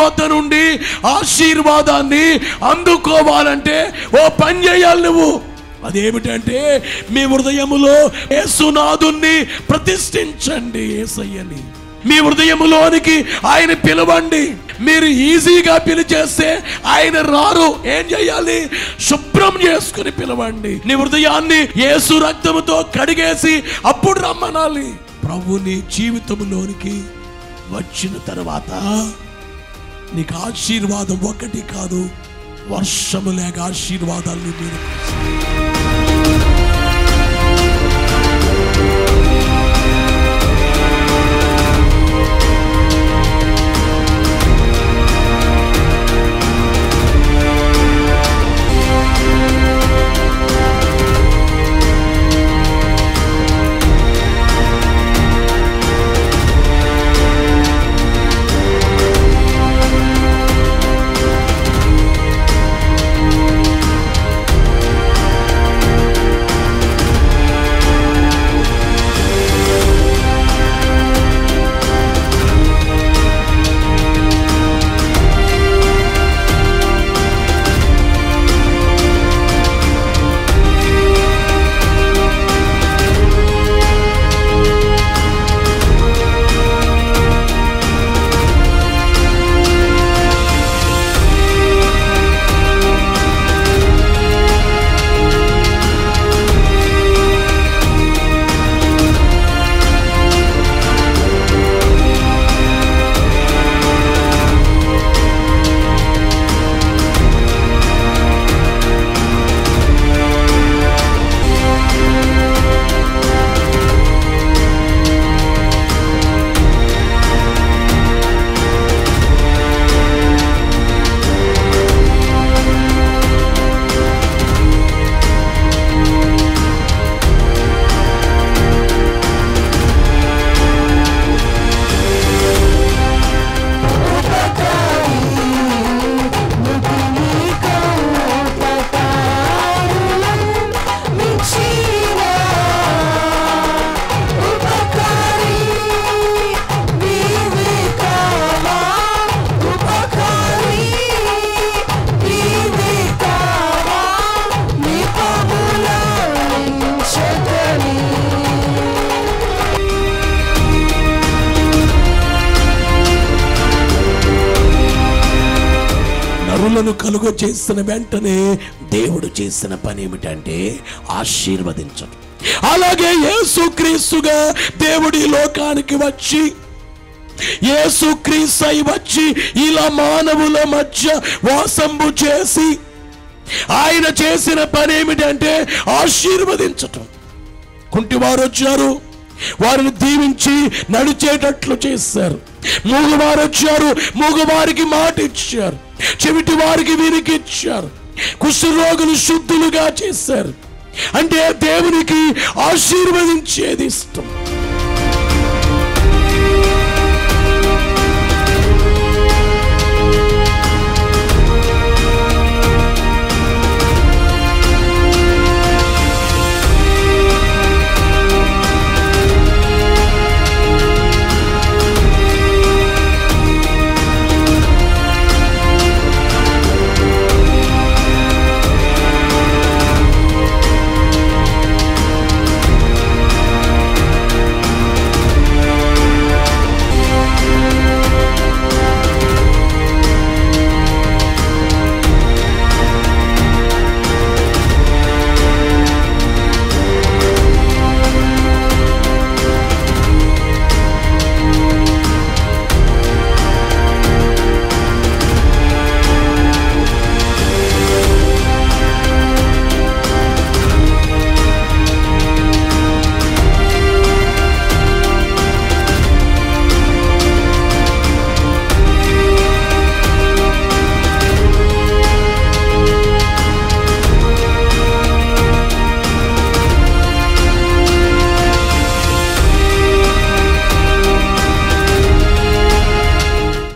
వద్ద నుండి ఆశీర్వాదాన్ని అందుకోవాలంటే ఓ పని చేయాలి నువ్వు అదేమిటంటే మీ హృదయములో యేసునాథుణ్ణి ప్రతిష్ఠించండి యేసయ్యని మీ హృదయములోనికి ఆయన పిలవండి మీరు ఈజీగా పిలిచేస్తే ఆయన రారు ఏం చేయాలి శుభ్రం చేసుకుని పిలవండి నీ హృదయాన్ని యేసు రక్తముతో కడిగేసి అప్పుడు రమ్మనాలి ప్రభు నీ జీవితంలోనికి వచ్చిన తర్వాత నీకు ఆశీర్వాదం ఒకటి కాదు వర్షము లేక ఆశీర్వాదాలు మీరు నరులను కలుగ చేసిన వెంటనే దేవుడు చేసిన పని ఏమిటంటే ఆశీర్వదించడం అలాగే యేసుక్రీస్తుగా దేవుడి లోకానికి వచ్చి యేసుక్రీస్తై వచ్చి ఇలా మానవుల మధ్య వాసంబు చేసి ఆయన చేసిన పని ఏమిటంటే ఆశీర్వదించటం కుంటివారు వచ్చారు వారిని దీవించి నడిచేటట్లు చేశారు మూగవారు వచ్చారు మూగవారికి మాట ఇచ్చారు చెవిటి వారికి వీరికి ఇచ్చారు కుష్ఠరోగులు శుద్ధులుగా చేశారు అంటే దేవునికి ఆశీర్వదించేది ఇష్టం